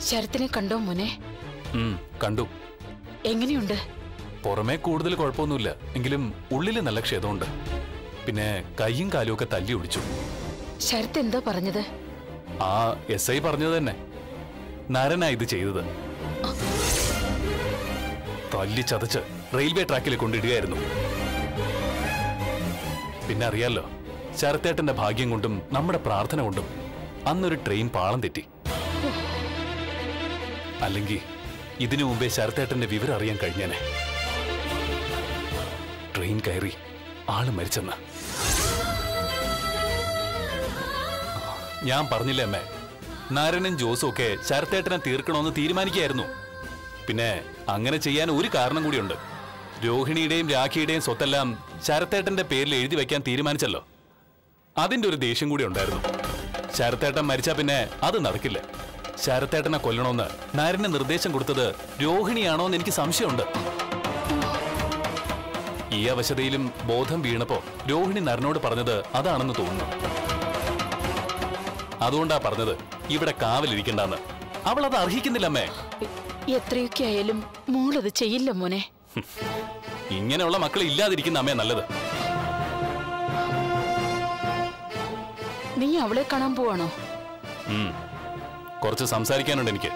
ശരത്തിനെ കണ്ടോ മോനെ ഉം, കണ്ടു എങ്ങനെയുണ്ട് പുറമേ കൂടുതൽ കുഴപ്പമൊന്നുമില്ല എങ്കിലും ഉള്ളിൽ നല്ല ക്ഷതമുണ്ട് പിന്നെ കൈയും കാലും ഒക്കെ തല്ലി ഒടിച്ചു ശരത്ത് എന്താ പറഞ്ഞത് ആ എസ് ഐ പറഞ്ഞത് തന്നെ നരനാ ഇത് ചെയ്തത് തല്ലി ചതച്ച് റെയിൽവേ ട്രാക്കിൽ കൊണ്ടിടുകയായിരുന്നു പിന്നെ അറിയാലോ ശരത്തേട്ടന്റെ ഭാഗ്യം കൊണ്ടും നമ്മുടെ പ്രാർത്ഥന കൊണ്ടും അന്നൊരു ട്രെയിൻ പാളം തെറ്റി അല്ലെങ്കിൽ ഇതിനു മുമ്പേ ശരത്തേട്ടന്റെ വിവരം അറിയാൻ കഴിഞ്ഞേനെ ട്രെയിൻ കയറി ആള് മരിച്ചെന്ന് ഞാൻ പറഞ്ഞില്ലേ അമ്മേ നാരനും ജോസും ഒക്കെ ശരത്തേട്ടനെ തീർക്കണമെന്ന് തീരുമാനിക്കുകയായിരുന്നു പിന്നെ അങ്ങനെ ചെയ്യാൻ ഒരു കാരണം കൂടിയുണ്ട് രോഹിണിയുടെയും രാഖിയുടെയും സ്വത്തെല്ലാം ശരത്തേട്ടന്റെ പേരിൽ എഴുതി വെക്കാൻ തീരുമാനിച്ചല്ലോ അതിന്റെ ഒരു ദേഷ്യം കൂടി ഉണ്ടായിരുന്നു ശരത്തേട്ടൻ മരിച്ചാ പിന്നെ അത് നടക്കില്ല ശരത്തേട്ടനെ കൊല്ലണമെന്ന് നാരന് നിർദ്ദേശം കൊടുത്തത് രോഹിണിയാണോ എന്ന് എനിക്ക് സംശയമുണ്ട് ഈ അവശതയിലും ബോധം വീണപ്പോ രോഹിണി നരനോട് പറഞ്ഞത് അതാണെന്ന് തോന്നുന്നു അതുകൊണ്ടാ പറഞ്ഞത് ഇവിടെ കാവലിരിക്കണ്ടെന്ന് അവൾ അത് അർഹിക്കുന്നില്ലമ്മേ എ- എത്രയൊക്കെ ആയാലും മോളത് ചെയ്യില്ല മോനെ ഇങ്ങനെയുള്ള മക്കൾ ഇല്ലാതിരിക്കുന്ന അമ്മേ നല്ലത് നീ അവളെ കാണാൻ പോവാണോ ഉം. കുറച്ച് സംസാരിക്കാനുണ്ട് എനിക്ക്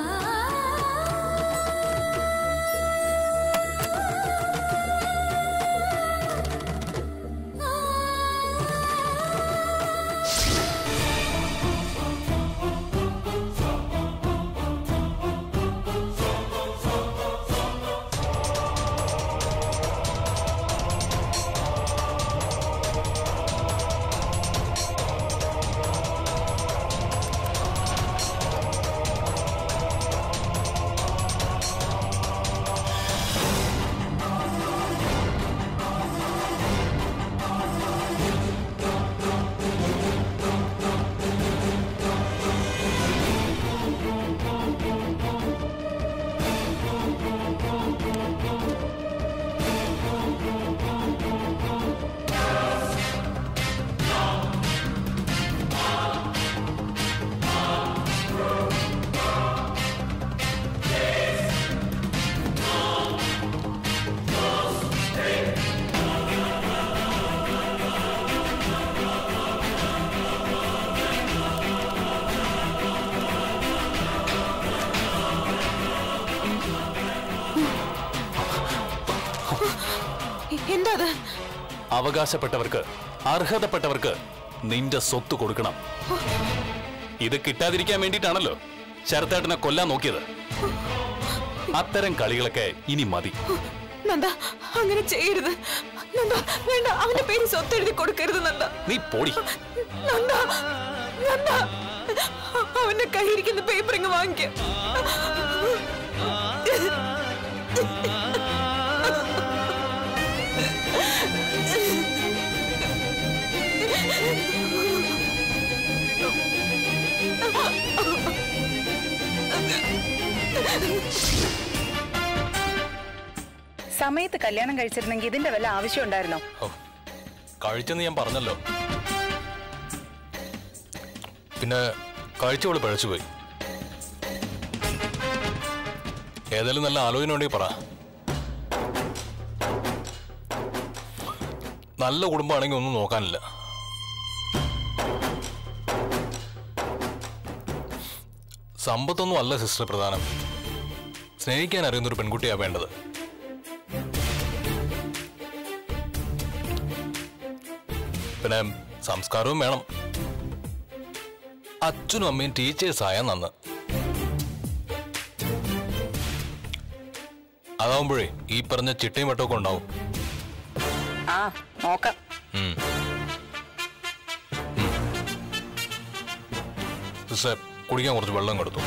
എന്താ അത് അവകാശപ്പെട്ടവർക്ക് അർഹതപ്പെട്ടവർക്ക് നിന്റെ സ്വത്ത് കൊടുക്കണം ഇത് കിട്ടാതിരിക്കാൻ വേണ്ടിയിട്ടാണല്ലോ ശരത്തേട്ടനെ കൊല്ലാൻ നോക്കിയത് അത്തരം കളികളൊക്കെ ഇനി മതി നന്ദ അങ്ങനെ ചെയ്യരുത് നന്ദ വേണ്ട അവന്റെ പേര് സ്വത്ത് എഴുതി കൊടുക്കരുത് നന്ദ നീ പോടി നന്ദ നന്ദ അവന്റെ കയ്യിരിക്കുന്ന പേപ്പർ ഇങ്ങ് വാങ്ങിക്ക സമയത്ത് കല്യാണം കഴിച്ചിരുന്നെങ്കിൽ ഇതിന്റെ വല്ല ആവശ്യം ഉണ്ടായിരുന്നോ ഓ, കഴിച്ചെന്ന് ഞാൻ പറഞ്ഞല്ലോ പിന്നെ കഴിച്ചവള് പഴച്ചുപോയി ഏതായാലും നല്ല ആലോചന ഉണ്ടെങ്കിൽ പറ നല്ല കുടുംബമാണെങ്കിൽ ഒന്നും നോക്കാനില്ല സമ്പത്തൊന്നും അല്ല സിസ്റ്റർ പ്രധാനം സ്നേഹിക്കാൻ അറിയുന്ന ഒരു പെൺകുട്ടിയാ വേണ്ടത് പിന്നെ സംസ്കാരവും വേണം അച്ഛനും അമ്മയും ടീച്ചേഴ്സായ നന്ന് അതാവുമ്പോഴേ ഈ പറഞ്ഞ ചിട്ടയും വട്ടമൊക്കെ ഉണ്ടാവും ആ നോക്കാം ഉം. ഉം. സിസ്റ്റർ കുടിക്കാൻ കുറച്ച് വെള്ളം കൊടുത്തു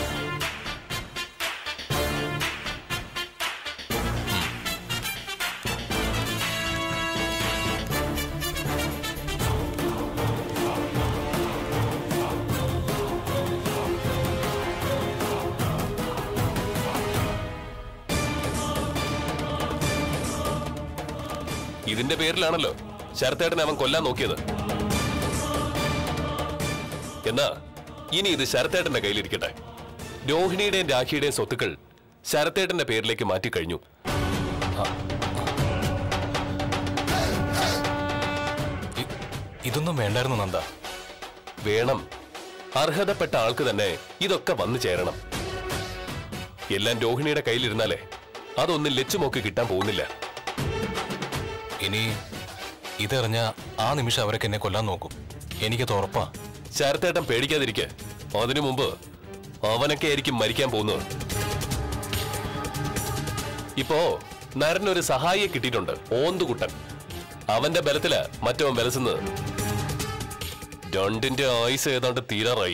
ഇതിന്റെ പേരിലാണല്ലോ ശരത്തേട്ടനെ അവൻ കൊല്ലാൻ നോക്കിയത് എന്നാ ഇനി ഇത് ശരത്തേട്ടന്റെ കയ്യിലിരിക്കട്ടെ രോഹിണിയുടെയും രാഖിയുടെയും സ്വത്തുക്കൾ ശരത്തേട്ടന്റെ പേരിലേക്ക് മാറ്റിക്കഴിഞ്ഞു ഇ- ഇതൊന്നും വേണ്ടായിരുന്നു നന്ദ വേണം അർഹതപ്പെട്ട ആൾക്ക് തന്നെ ഇതൊക്കെ വന്നു ചേരണം എല്ലാം രോഹിണിയുടെ കയ്യിലിരുന്നാലേ അതൊന്നും ലച്ചുമോക്ക് കിട്ടാൻ പോകുന്നില്ല ഇനി ഇതറിഞ്ഞ ആ നിമിഷം അവരൊക്കെ എന്നെ കൊല്ലാൻ നോക്കും എനിക്കത് ഉറപ്പാ ശരത്തേട്ടൻ പേടിക്കാതിരിക്കെ അതിനു മുമ്പ് അവനൊക്കെ ആയിരിക്കും മരിക്കാൻ പോകുന്നത് ഇപ്പോ നരനൊരു സഹായിയെ കിട്ടിയിട്ടുണ്ട് ഓന്തുകുട്ടൻ അവന്റെ ബലത്തില് മറ്റവൻ ബലസുന്നത് രണ്ടിന്റെ ആയുസ് ഏതാണ്ട് തീരാറായി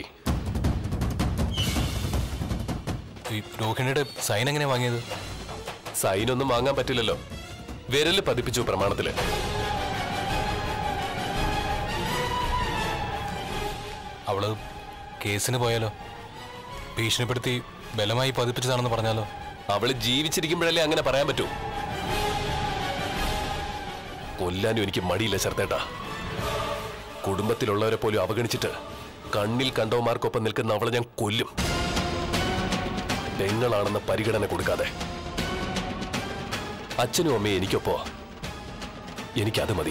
ഈ രോഹിണിയുടെ സൈൻ എങ്ങനെ വാങ്ങിയത് സൈനൊന്നും വാങ്ങാൻ പറ്റില്ലല്ലോ വിരല് പതിപ്പിച്ചു പ്രമാണത്തില് അവള് കേസിന് പോയാലോ ഭീഷണിപ്പെടുത്തി ബലമായി പതിപ്പിച്ചതാണെന്ന് പറഞ്ഞാലോ അവള് ജീവിച്ചിരിക്കുമ്പോഴല്ലേ അങ്ങനെ പറയാൻ പറ്റൂ കൊല്ലാനും എനിക്ക് മടിയില്ല ശർത്തേട്ടാ കുടുംബത്തിലുള്ളവരെ പോലും അവഗണിച്ചിട്ട് കണ്ണിൽ കണ്ടവന്മാർക്കൊപ്പം നിൽക്കുന്ന അവളെ ഞാൻ കൊല്ലും പെങ്ങളാണെന്ന പരിഗണന കൊടുക്കാതെ അച്ഛനും അമ്മയും എനിക്കൊപ്പോ എനിക്കത് മതി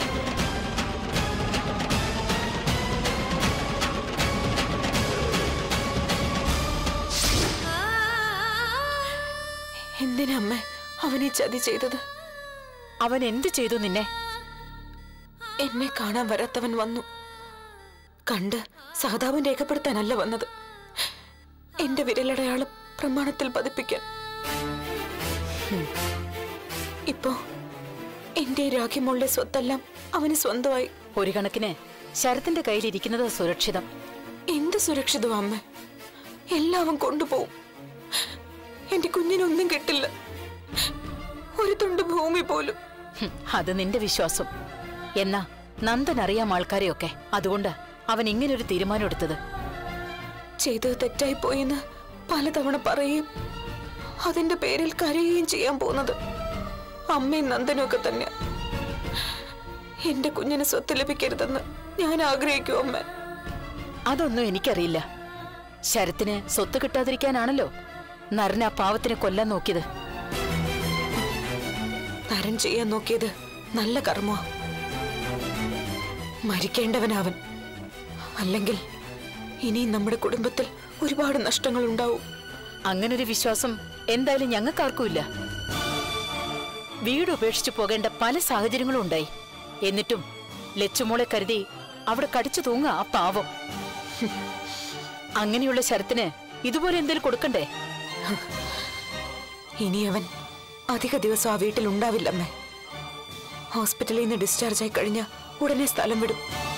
എന്തിനാ അമ്മ അവനെ ചതി ചെയ്തത് അവൻ എന്ത് ചെയ്തു നിന്നെ എന്നെ കാണാൻ വരാത്തവൻ വന്നു കണ്ട് സഹതാപം രേഖപ്പെടുത്താനല്ല വന്നത് എന്റെ വിരലടയാളം പ്രമാണത്തിൽ പതിപ്പിക്കാൻ ഹും. ഇപ്പോ എന്റെ രാഖിമോളുടെ സ്വത്തെല്ലാം അവന് സ്വന്തമായി ഒരു കണക്കിന് ശരത്തിന്റെ കയ്യിലിരിക്കുന്നത് സുരക്ഷിതം എന്ത് സുരക്ഷിതവും അമ്മ എല്ലാവൻ കൊണ്ടുപോകും എന്റെ കുഞ്ഞിനൊന്നും കിട്ടില്ല ഒരു തുണ്ട് ഭൂമി പോലും ഹും, അത് നിന്റെ വിശ്വാസം എന്നാ നന്ദൻ അറിയാം ആൾക്കാരെയൊക്കെ അതുകൊണ്ട് അവൻ ഇങ്ങനൊരു തീരുമാനം എടുത്തത് ചെയ്തത് തെറ്റായി പോയെന്ന് പലതവണ പറയുകയും അതിന്റെ പേരിൽ കരയുകയും ചെയ്യാൻ പോകുന്നത് അമ്മയും നന്ദനും ഒക്കെ തന്നെ എന്റെ കുഞ്ഞിന് സ്വത്ത് ലഭിക്കരുതെന്ന് ഞാൻ ആഗ്രഹിക്കും അമ്മ അതൊന്നും എനിക്കറിയില്ല ശരത്തിന് സ്വത്ത് കിട്ടാതിരിക്കാനാണല്ലോ നരൻ ആ പാവത്തിനെ കൊല്ലാൻ നോക്കിയത് നരൻ ചെയ്യാൻ നോക്കിയത് നല്ല കർമ്മ മരിക്കേണ്ടവനവൻ അല്ലെങ്കിൽ ഇനി നമ്മുടെ കുടുംബത്തിൽ ഒരുപാട് നഷ്ടങ്ങൾ ഉണ്ടാവും അങ്ങനൊരു വിശ്വാസം എന്തായാലും ഞങ്ങൾക്കാർക്കുമില്ല വീട് ഉപേക്ഷിച്ചു പോകേണ്ട പല സാഹചര്യങ്ങളും ഉണ്ടായി എന്നിട്ടും ലച്ചുമോളെ കരുതി അവിടെ കടിച്ചു തൂങ്ങ ആ പാവം ഹും. അങ്ങനെയുള്ള ശരത്തിന് ഇതുപോലെ എന്തേലും കൊടുക്കണ്ടേ ഇനി അവൻ അധിക ദിവസം ആ വീട്ടിൽ ഉണ്ടാവില്ലമ്മേ ഹോസ്പിറ്റലിൽ നിന്ന് ഡിസ്ചാർജ് ആയി കഴിഞ്ഞ ഉടനെ സ്ഥലം വിടും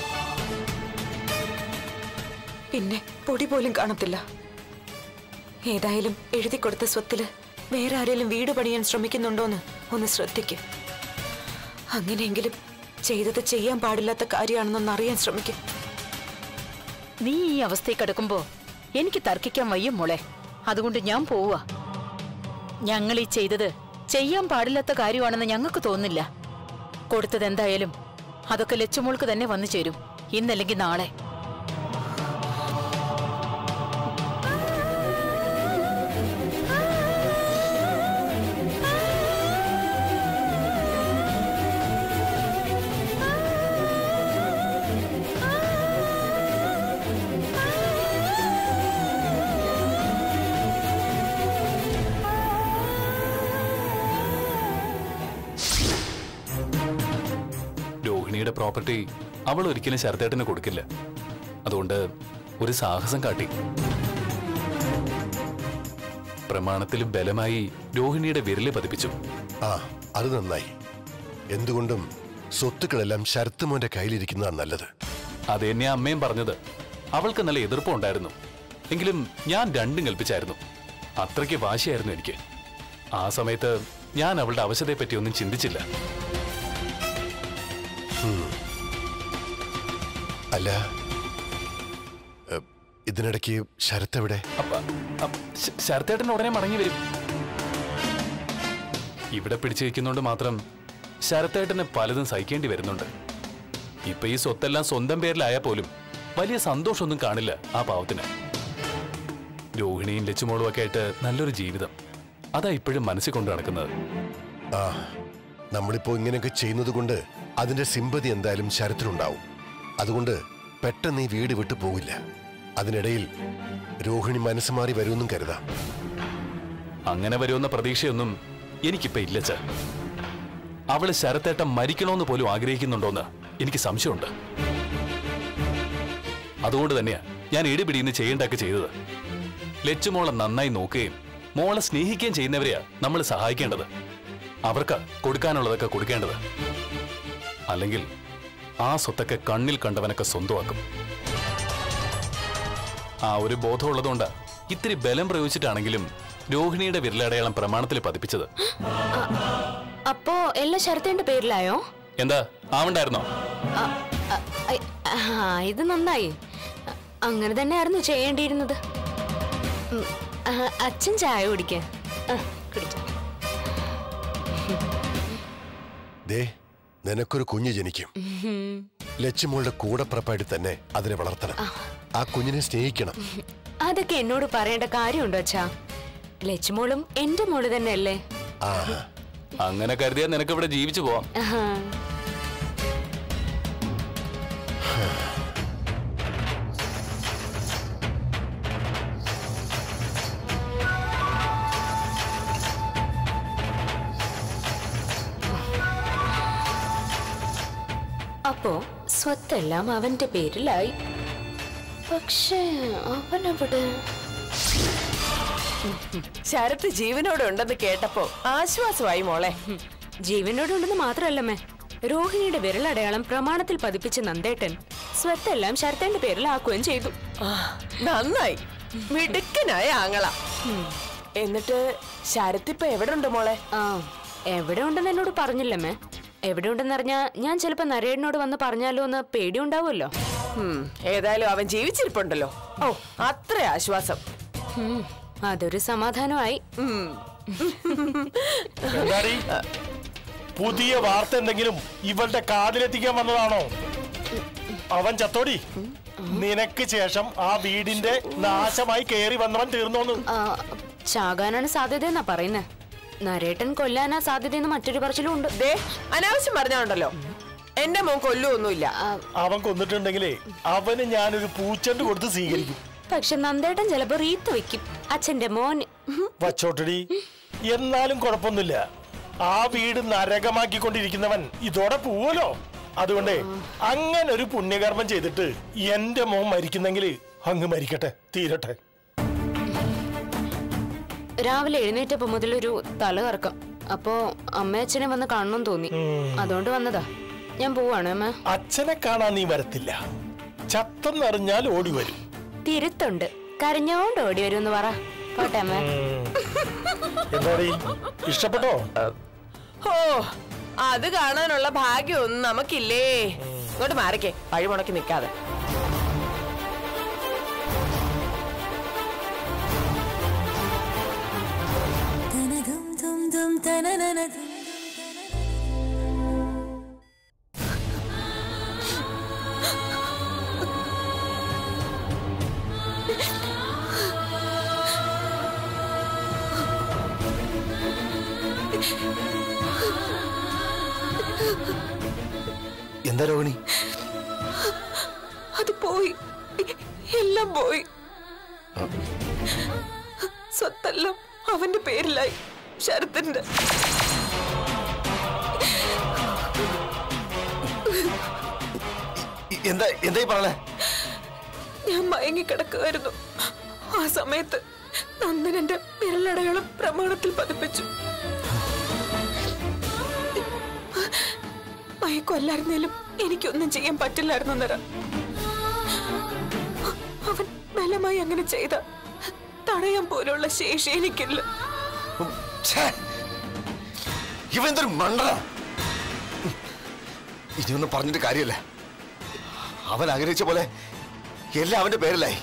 പിന്നെ പൊടി പോലും കാണത്തില്ല ഏതായാലും എഴുതി കൊടുത്ത സ്വത്തില് വേറെ ആരെങ്കിലും വീട് പണിയാൻ ശ്രമിക്കുന്നുണ്ടോന്ന് ഒന്ന് ശ്രദ്ധിക്കും അങ്ങനെയെങ്കിലും ചെയ്തത് ചെയ്യാൻ പാടില്ലാത്ത കാര്യമാണെന്നൊന്ന് അറിയാൻ ശ്രമിക്കും നീ ഈ അവസ്ഥയിൽ കിടക്കുമ്പോ എനിക്ക് തർക്കിക്കാൻ വയ്യ മോളെ അതുകൊണ്ട് ഞാൻ പോവുക ഞങ്ങൾ ഈ ചെയ്തത് ചെയ്യാൻ പാടില്ലാത്ത കാര്യമാണെന്ന് ഞങ്ങൾക്ക് തോന്നുന്നില്ല കൊടുത്തത് എന്തായാലും അതൊക്കെ ലച്ചുമോൾക്ക് തന്നെ വന്നു ചേരും ഇന്നല്ലെങ്കിൽ നാളെ രോഹിണിയുടെ പ്രോപ്പർട്ടി അവൾ ഒരിക്കലും ശരത്തേട്ടന് കൊടുക്കില്ല അതുകൊണ്ട് ഒരു സാഹസം കാട്ടി പ്രമാണത്തിൽ ബലമായി രോഹിണിയുടെ വിരല് പതിപ്പിച്ചു ആ അത് നന്നായി എന്തുകൊണ്ടും സ്വത്തുക്കളെല്ലാം ശരത്ത് മോന്റെ കയ്യിലിരിക്കുന്നതാണ് നല്ലത് അത് തന്നെ അമ്മയും പറഞ്ഞത് അവൾക്ക് നല്ല എതിർപ്പുണ്ടായിരുന്നു എങ്കിലും ഞാൻ രണ്ടും കൽപ്പിച്ചായിരുന്നു അത്രയ്ക്ക് വാശിയായിരുന്നു എനിക്ക് ആ സമയത്ത് ഞാൻ അവളുടെ അവശതയെപ്പറ്റി ഒന്നും ചിന്തിച്ചില്ല അല്ല എ, ഇതിനിടയ്ക്ക് ശരത്ത് എവിടെ അപ്പ- അപ്പ- ശ- ശരത്തേട്ടൻ ഉടനെ മടങ്ങി വരും ഇവിടെ പിടിച്ചു വയ്ക്കുന്നോണ്ട് മാത്രം ശരത്തേട്ടന് പലതും സഹിക്കേണ്ടി വരുന്നുണ്ട് ഇപ്പൊ ഈ സ്വത്തെല്ലാം സ്വന്തം പേരിലായാൽ പോലും വലിയ സന്തോഷമൊന്നും കാണില്ല ആ പാവത്തിന് രോഹിണിയും ലച്ചുമോളും ഒക്കെ ആയിട്ട് നല്ലൊരു ജീവിതം അതാ ഇപ്പോഴും മനസ്സിൽ കൊണ്ട് നടക്കുന്നത് ആ നമ്മളിപ്പോ ഇങ്ങനെയൊക്കെ ചെയ്യുന്നത് കൊണ്ട് അതിന്റെ സിമ്പതി എന്തായാലും ശരത്തിനുണ്ടാവും അതുകൊണ്ട് പെട്ടെന്ന് ഈ വീട് വിട്ടു പോകില്ല അതിനിടയിൽ രോഹിണി മനസ്സ് മാറി വരുമെന്നും കരുതാം അങ്ങനെ വരുമെന്ന പ്രതീക്ഷയൊന്നും എനിക്കിപ്പോ ഇല്ല ച അവള് ശരത്തേട്ടം മരിക്കണമെന്ന് പോലും ആഗ്രഹിക്കുന്നുണ്ടോന്ന് എനിക്ക് സംശയമുണ്ട് അതുകൊണ്ട് തന്നെയാ ഞാൻ ഇടിപിടിന്ന് ചെയ്യേണ്ടൊക്കെ ചെയ്തത് ലച്ചുമോളെ നന്നായി നോക്കുകയും മോളെ സ്നേഹിക്കുകയും ചെയ്യുന്നവരെയാ നമ്മൾ സഹായിക്കേണ്ടത് അവർക്ക് കൊടുക്കാനുള്ളതൊക്കെ കൊടുക്കേണ്ടത് അല്ലെങ്കിൽ ആ സ്വത്തൊക്കെ കണ്ണിൽ കണ്ടവനൊക്കെ സ്വന്തമാക്കും ആ ഒരു ബോധമുള്ളതുകൊണ്ട് ഇത്തിരി ബലം പ്രയോഗിച്ചിട്ടാണെങ്കിലും രോഹിണിയുടെ വിരലടയാളം പ്രമാണത്തിൽ പതിപ്പിച്ചത് അപ്പോ എല്ലാ ശരത്തേന്റെ പേരിലായോ എന്താ ആവണ്ടായിരുന്നോ ആ, ആ, ഐ, ആ, ഇത് നന്നായി അ- അങ്ങനെ തന്നെയായിരുന്നു ചെയ്യേണ്ടിയിരുന്നത് ഉം, ആ, അച്ഛൻ ചായ കുടിക്കാൻ കുടിച്ചു ദേ നിനക്കൊരു കുഞ്ഞ് ജനിക്കും ലച്ചുമോളുടെ കൂടപ്പിറപ്പായിട്ട് തന്നെ അതിനെ വളർത്തണം ആ കുഞ്ഞിനെ സ്നേഹിക്കണം അതൊക്കെ എന്നോട് പറയേണ്ട കാര്യമുണ്ടോ അച്ഛാ ലച്ചുമോളും എന്റെ മോള് തന്നെയല്ലേ ആ അങ്ങനെ കരുതിയാൽ നിനക്ക് ഇവിടെ ജീവിച്ചു പോവാം ആഹാ. അപ്പോ സ്വത്തെല്ലാം അവന്റെ പേരിലായി പക്ഷേ അവനവിടെ ശരത്ത് ജീവനോടെ ഉണ്ടെന്ന് കേട്ടപ്പോ ആശ്വാസമായി മോളെ ജീവനോടുണ്ടെന്ന് മാത്രല്ലമ്മേ രോഹിണിയുടെ വിരലടയാളം പ്രമാണത്തിൽ പതിപ്പിച്ച നന്ദേട്ടൻ സ്വത്തെല്ലാം ശരത്തേന്റെ പേരിലാക്കുകയും ചെയ്തു ആ, നന്നായി മിടുക്കനായ ആങ്ങള എന്നിട്ട് ശരത്ത് ഇപ്പൊ എവിടെ ഉണ്ട് മോളെ ആ എവിടെ ഉണ്ടെന്ന് എന്നോട് പറഞ്ഞില്ലമ്മേ എവിടെ ഉണ്ടെന്നറിഞ്ഞാ ഞാൻ ചിലപ്പോ നരേടനോട് വന്ന് പറഞ്ഞാലോ എന്ന് പേടിയുണ്ടാവുമല്ലോ ഉം, ഏതായാലും അവൻ ജീവിച്ചിരിപ്പുണ്ടല്ലോ ഓ അത്ര ആശ്വാസം ഉം, അതൊരു സമാധാനമായി ഉം. എന്താടി പുതിയ വാർത്ത എന്തെങ്കിലും ഇവളുടെ കാതിലെത്തിക്കാൻ വന്നതാണോ അവൻ ചത്തോടി നിനക്ക് ശേഷം ആ വീടിന്റെ നാശമായി കയറി വന്നവൻ തീർന്നോന്ന് ആ, ചാകാനാണ് സാധ്യതയെന്നാ പറയുന്നേ നരേട്ടൻ കൊല്ലാനാ സാധ്യതയെന്ന് മറ്റൊരു പറച്ചിലും ഉണ്ട് ദേ അനാവശ്യം പറഞ്ഞുണ്ടല്ലോ എന്റെ മോൻ കൊല്ലുവൊന്നുമില്ല അവൻ കൊന്നിട്ടുണ്ടെങ്കിലേ അവന് ഞാനൊരു പൂച്ചണ്ട് കൊടുത്ത് സ്വീകരിക്കും പക്ഷെ നന്ദേട്ടൻ ചിലപ്പോ റീത്ത് വെക്കും അച്ഛന്റെ മോന് വച്ചോട്ടടി എന്നാലും കുഴപ്പമൊന്നുമില്ല ആ വീട് നരകമാക്കിക്കൊണ്ടിരിക്കുന്നവൻ ഇതോടെ പോവല്ലോ അതുകൊണ്ട് അങ്ങനെ ഒരു പുണ്യകർമ്മം ചെയ്തിട്ട് എന്റെ മോൻ മരിക്കുന്നെങ്കിൽ അങ്ങ് മരിക്കട്ടെ തീരട്ടെ രാവിലെ എഴുന്നേറ്റപ്പോ മുതലൊരു തലകറക്കം അപ്പോ അമ്മയച്ഛനെ വന്ന് കാണണമെന്ന് തോന്നി അതുകൊണ്ട് വന്നതാ ഞാൻ പോവാണ് അമ്മ അച്ഛനെ കാണാൻ നീ വരത്തില്ല ചത്തെന്നറിഞ്ഞാൽ ഓടി വരും തിരുത്തുണ്ട് കരഞ്ഞോണ്ട് ഓടി വരുമെന്ന് പറ പോട്ടെ അമ്മ എന്താടി ഇഷ്ടപ്പെട്ടോ ഓ അത് കാണാനുള്ള ഭാഗ്യമൊന്നും നമുക്കില്ലേ ഇങ്ങോട്ട് മാറിക്കേ വഴിമുടക്കി നിൽക്കാതെ എന്താ രോഹിണി അത് പോയി എല്ലാം പോയി സ്വത്തെല്ലാം അവന്റെ പേരിലായി ശരത്തിന്റെ ഇ- എന്താ എന്തായി പറഞ്ഞേ ഞാൻ മയങ്ങിക്കിടക്കുമായിരുന്നു ആ സമയത്ത് നന്ദൻ എന്റെ വിരലടയാളം പ്രമാണത്തിൽ പതിപ്പിച്ചു മയക്കൊല്ലായിരുന്നേലും എനിക്കൊന്നും ചെയ്യാൻ പറ്റില്ലായിരുന്നു നിറ അവൻ ബലമായി അങ്ങനെ ചെയ്ത തടയാൻ പോലുള്ള ശേഷി എനിക്കില്ല ഉം, ഛേ. ഇവൻ എന്തൊരു മണ്ടന ഇനിയൊന്നും പറഞ്ഞിട്ട് കാര്യമില്ല അവൻ ആഗ്രഹിച്ച പോലെ എല്ലാം അവന്റെ പേരിലായി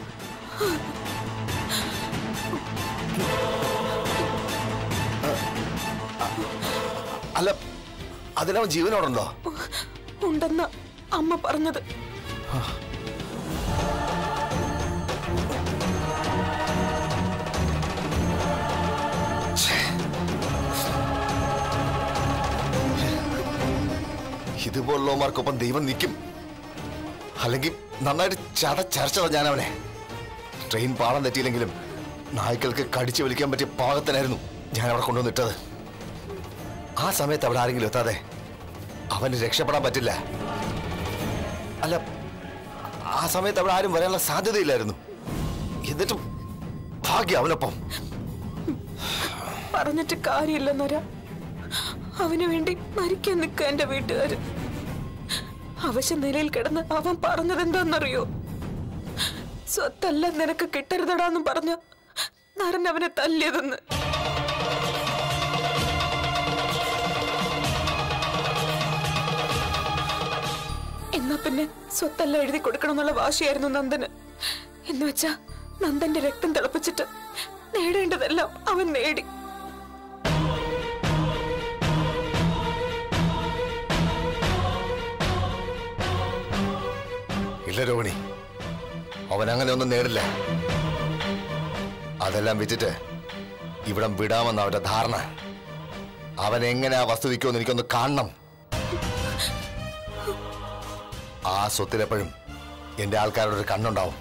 അല്ല അതിനവൻ ജീവനോടുണ്ടോ ഉണ്ടെന്ന അമ്മ പറഞ്ഞത് ഇതുപോലുള്ളവന്മാർക്കൊപ്പം ദൈവം നിൽക്കും അല്ലെങ്കിൽ നന്നായിട്ട് ചതച്ചരച്ചതാ ഞാൻ അവനെ ട്രെയിൻ പാളം തെറ്റിയില്ലെങ്കിലും നായ്ക്കൾക്ക് കടിച്ചു വലിക്കാൻ പറ്റിയ പാകത്തിനായിരുന്നു ഞാൻ അവിടെ കൊണ്ടുവന്നിട്ടത് ആ സമയത്ത് അവിടെ ആരെങ്കിലും എത്താതെ അവന് രക്ഷപ്പെടാൻ പറ്റില്ല അല്ല ആ സമയത്ത് അവിടെ ആരും വരാനുള്ള സാധ്യതയില്ലായിരുന്നു എന്നിട്ടും ഭാഗ്യം അവനൊപ്പം പറഞ്ഞിട്ട് കാര്യമില്ലെന്നൊര അവന് വേണ്ടി മരിക്കാൻ നിൽക്കുക എന്റെ വീട്ടുകാര് അവശ നിലയിൽ കിടന്ന് അവൻ പറഞ്ഞത് എന്താണെന്നറിയോ സ്വത്തല്ല നിനക്ക് കിട്ടരുതടാന്നും പറഞ്ഞ നരൻ അവനെ തല്ലിയതെന്ന് എന്നാ പിന്നെ സ്വത്തല്ല എഴുതി കൊടുക്കണമെന്നുള്ള വാശിയായിരുന്നു നന്ദന് എന്ന് വെച്ചാ നന്ദന്റെ രക്തം തിളപ്പിച്ചിട്ട് നേടേണ്ടതെല്ലാം അവൻ നേടി ഇല്ല രോഹിണി അവൻ അങ്ങനെ ഒന്നും നേടില്ല അതെല്ലാം വിറ്റിട്ട് ഇവിടം വിടാമെന്ന അവന്റെ ധാരണ അവൻ എങ്ങനെ ആ വസ്തു വിൽക്കുമെന്ന് എനിക്കൊന്ന് കാണണം ആ സ്വത്തിലെപ്പോഴും എന്റെ ആൾക്കാരുടെ ഒരു കണ്ണുണ്ടാവും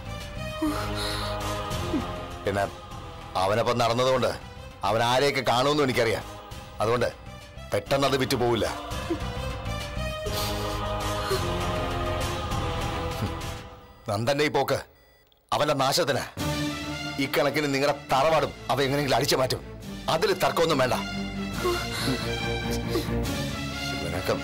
പിന്നെ അവനപ്പം നടന്നതുകൊണ്ട് അവൻ ആരെയൊക്കെ കാണുമെന്നും എനിക്കറിയാം അതുകൊണ്ട് പെട്ടെന്ന് അത് വിറ്റു പോവില്ല നന്ദന്റെ ഈ പോക്ക് അവന്റെ നാശത്തിന് ഇക്കണക്കിന് നിങ്ങളുടെ തറവാടും അവ എങ്ങനെയെങ്കിലും അടിച്ചു മാറ്റും അതിൽ തർക്കമൊന്നും വേണ്ട ഇവനൊക്കെ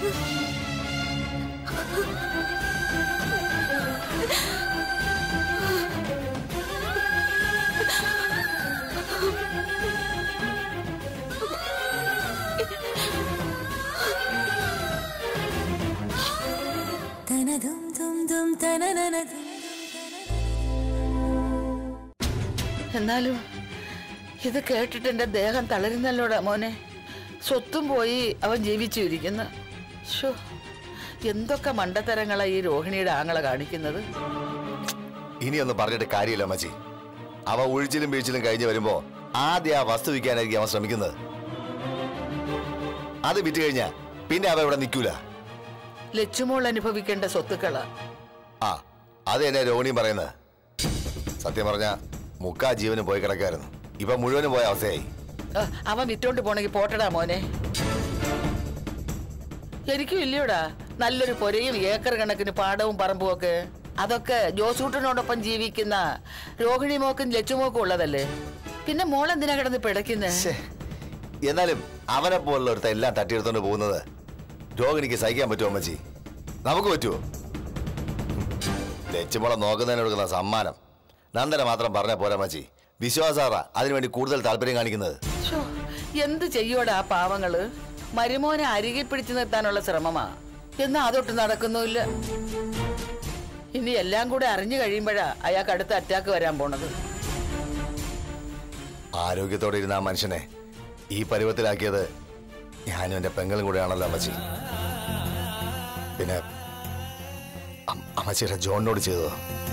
എന്നാലും ഇത് കേട്ടിട്ട് എന്റെ ദേഹം തളരുന്നല്ലോടാ മോനെ സ്വത്തും പോയി അവൻ ജീവിച്ചിരിക്കുന്നു ഷോ എന്തൊക്കെ മണ്ടത്തരങ്ങളാ ഈ രോഹിണിയുടെ ആങ്ങളെ കാണിക്കുന്നത് ഇനിയൊന്നും പറഞ്ഞിട്ട് കാര്യമില്ല മച്ചി അവ ഒഴിച്ചിലും വീഴ്ചയിലും കഴിഞ്ഞ് വരുമ്പോ ആദ്യം ആ വസ്തു വിൽക്കാനായിരിക്കും അവൻ ശ്രമിക്കുന്നത് അത് വിറ്റ് കഴിഞ്ഞാ പിന്നെ അവ ഇവിടെ നിൽക്കൂല ലച്ചുമോൾ അനുഭവിക്കേണ്ട സ്വത്തുക്കളാ ആ അത് തന്നെ രോഹിണിയും പറയുന്നത് സത്യം പറഞ്ഞ മുക്കാ ജീവനും പോയി കിടക്കായിരുന്നു ഇപ്പൊ മുഴുവനും പോയ അവസ്ഥയായി ആ, അവൻ വിറ്റോണ്ട് പോണെങ്കി പോട്ടടാ മോനെ എനിക്കും ഇല്ലയോടാ നല്ലൊരു പൊരയും ഏക്കർ കണക്കിന് പാടവും പറമ്പും ഒക്കെ അതൊക്കെ ജോസൂട്ടനോടൊപ്പം ജീവിക്കുന്ന രോഹിണി മോക്കും ലച്ചുമോക്കും ഉള്ളതല്ലേ പിന്നെ മോളെന്തിനാ കിടന്ന് പിടയ്ക്കുന്നേ എന്നാലും അവനെ പോലുള്ള ഒരുത്ത എല്ലാം തട്ടിയെടുത്തോണ്ട് പോകുന്നത് രോഹിണിക്ക് സഹിക്കാൻ പറ്റുമോ അമ്മച്ചി നമുക്ക് പറ്റുമോ ലച്ചുമോളെ നോക്കുന്നതിന് കൊടുക്കുന്ന സമ്മാനം നന്ദന മാത്രം പറഞ്ഞ പോരാ മച്ചി വിശ്വാസാറ അതിനുവേണ്ടി കൂടുതൽ താല്പര്യം കാണിക്കുന്നത് ശ്ശോ, എന്ത് ചെയ്യോടാ ആ പാവങ്ങള് മരുമോനെ അരികിൽ പിടിച്ചു നിർത്താനുള്ള ശ്രമമാ എന്നാ അതൊട്ട് നടക്കുന്നുമില്ല ഇനി എല്ലാം കൂടെ അറിഞ്ഞു കഴിയുമ്പോഴാ അയാൾക്ക് അടുത്ത അറ്റാക്ക് വരാൻ പോണത് ആരോഗ്യത്തോടെ ഇരുന്ന ആ മനുഷ്യനെ ഈ പരുവത്തിലാക്കിയത് ഞാനും എന്റെ പെങ്ങളും കൂടെയാണല്ലോ അമ്മച്ചി പിന്നെ അം- അമ്മച്ചിയുടെ ജോണിനോട് ചെയ്തതോ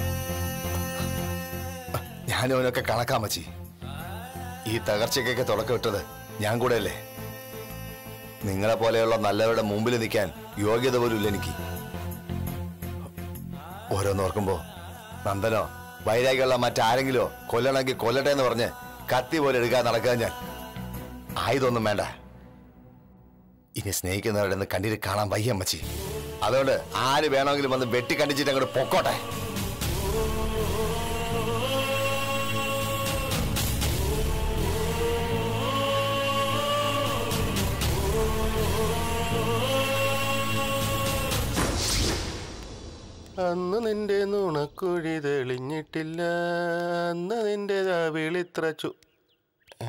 ഞാനും അവനൊക്കെ കണക്കാ അമ്മച്ചി ഈ തകർച്ചയ്ക്കൊക്കെ തുടക്കമിട്ടത് ഞാൻ കൂടെയല്ലേ നിങ്ങളെ പോലെയുള്ള നല്ലവരുടെ മുമ്പിൽ നിൽക്കാൻ യോഗ്യത പോലും ഇല്ല എനിക്ക് ഓരോന്നോർക്കുമ്പോ നന്ദനോ വൈരാഗ്യമുള്ള മറ്റാരെങ്കിലോ കൊല്ലണമെങ്കിൽ കൊല്ലട്ടെ എന്ന് പറഞ്ഞ് കത്തി പോലെ എടുക്കാൻ നടക്കാൻ ഞാൻ ആയുധമൊന്നും വേണ്ട ഇനി സ്നേഹിക്കുന്നവരുടെ നിന്ന് കണ്ണീര് കാണാൻ വയ്യ അമ്മച്ചി അതുകൊണ്ട് ആര് വേണമെങ്കിലും വന്ന് വെട്ടിക്കണ്ടിച്ചിട്ട് അങ്ങോട്ട് പൊക്കോട്ടെ അന്ന് നിന്റെ നുണക്കുഴി തെളിഞ്ഞിട്ടില്ല അന്ന് നിന്റെ വിളിത്ര ചു ഏ?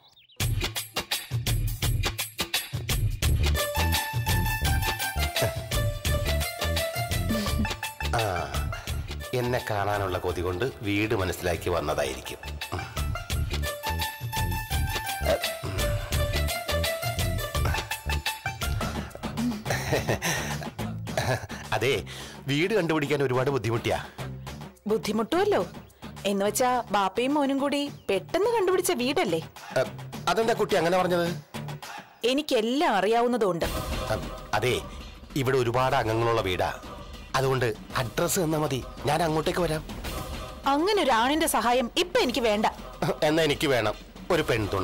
ആ എന്നെ കാണാനുള്ള കൊതി കൊണ്ട് വീട് മനസ്സിലാക്കി വന്നതായിരിക്കും ഉം. അതെ വീട് കണ്ടുപിടിക്കാൻ ഒരുപാട് ബുദ്ധിമുട്ടിയാ ബുദ്ധിമുട്ടുമല്ലോ എന്ന് വെച്ചാ ബാപ്പയും മോനും കൂടി പെട്ടെന്ന് കണ്ടുപിടിച്ച വീടല്ലേ അ, അതെന്താ കുട്ടി അങ്ങനെ പറഞ്ഞത് എനിക്കെല്ലാം അറിയാവുന്നതുകൊണ്ട് അ, അതെ ഇവിടെ ഒരുപാട് അംഗങ്ങളുള്ള വീടാ അതുകൊണ്ട് അഡ്രസ്സ് തന്നാ മതി ഞാൻ അങ്ങോട്ടേക്ക് വരാം അങ്ങനെ ഒരു ആണിന്റെ സഹായം ഇപ്പൊ എനിക്ക് വേണ്ട എന്നാ എനിക്ക് വേണം ഒരു പെൺതുണ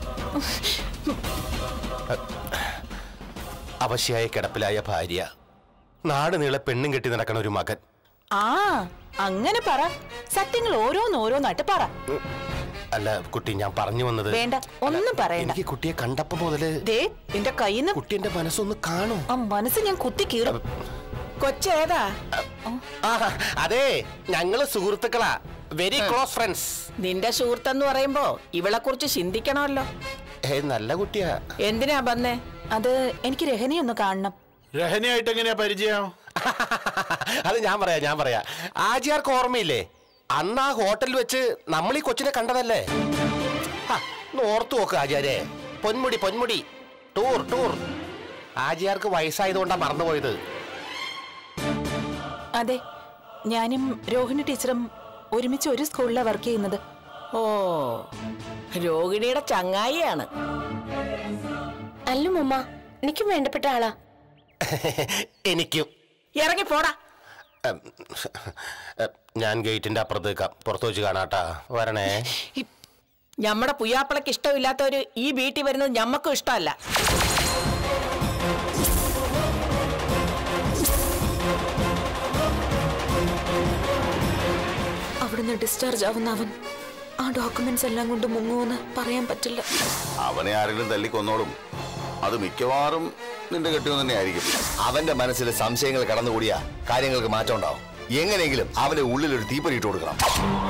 അവശയായ കിടപ്പിലായ ഭാര്യ നാട് നീളെ പെണ്ണും കെട്ടി നടക്കണ ഒരു മകൻ ആ അങ്ങനെ പറ സത്യങ്ങൾ ഓരോന്നോരോന്നായിട്ട് പറ അല്ല കുട്ടി ഞാൻ പറഞ്ഞു വന്നത് വേണ്ട ഒന്നും പറയണ്ട എനിക്ക് കുട്ടിയെ കണ്ടപ്പോ മുതല് ദേ എന്റെ കയ്യിന്ന് കുട്ടിന്റെ മനസ്സൊന്ന് കാണൂ ആ മനസ്സ് ഞാൻ കുത്തി കീറും കൊച്ചേതാ ആ, അതെ ഞങ്ങള് സുഹൃത്തുക്കളാ വെരി ക്ലോസ് ഫ്രണ്ട്സ് നിന്റെ സുഹൃത്തെന്ന് പറയുമ്പോ ഇവളെ കുറിച്ച് ചിന്തിക്കണമല്ലോ ഏ നല്ല കുട്ടിയാ എന്തിനാ വന്നേ അത് എനിക്ക് രഹനെ ഒന്ന് കാണണം രഹനയായിട്ട് എങ്ങനെയാ പരിചയം അത് ഞാൻ പറയാ ഞാൻ പറയാ ആജിയാർക്ക് ഓർമ്മയില്ലേ അന്ന് ആ ഹോട്ടലിൽ വെച്ച് നമ്മൾ ഈ കൊച്ചിനെ കണ്ടതല്ലേ ഹ, ഒന്ന് ഓർത്തു നോക്ക് ആചാര്യെ പൊന്മുടി പൊന്മുടി ടൂർ ടൂർ ആജിയാർക്ക് വയസ്സായതുകൊണ്ടാ മറന്നുപോയത് അതെ ഞാനും രോഹിണി ടീച്ചറും ഒരുമിച്ച് ഒരു സ്കൂളിലാണ് വർക്ക് ചെയ്യുന്നത് ഓ രോഹിണിയുടെ ചങ്ങായിയാണ് അല്ല മുമ്മ എനിക്കും വേണ്ടപ്പെട്ട ആളാ എനിക്കും ഇറങ്ങി പോടാ ഉം, ഉം, ഞാൻ ഗേറ്റിന്റെ അപ്പുറത്ത് നിൽക്കാം പുറത്തു വെച്ച് കാണാട്ടാ വരണേ ഞമ്മടെ പുയ്യാപ്പിളക്ക് ഇഷ്ടമില്ലാത്തവര് ഈ വീട്ടിൽ വരുന്നത് ഞമ്മക്കും ഇഷ്ടമല്ല അവിടുന്ന് ഡിസ്ചാർജ് ആവുന്ന അവൻ ആ ഡോക്യുമെന്റ്സ് എല്ലാം കൊണ്ട് മുങ്ങുമെന്ന് പറയാൻ പറ്റില്ല അവനെ ആരെങ്കിലും തല്ലിക്കൊന്നോളും അത് മിക്കവാറും നിന്റെ കെട്ടിയോ തന്നെ ആയിരിക്കും അവന്റെ മനസ്സിൽ സംശയങ്ങൾ കടന്നുകൂടിയ കാര്യങ്ങൾക്ക് മാറ്റം ഉണ്ടാവും എങ്ങനെയെങ്കിലും അവന്റെ ഉള്ളിൽ ഒരു തീപ്പൊരി ഇട്ട് കൊടുക്കണം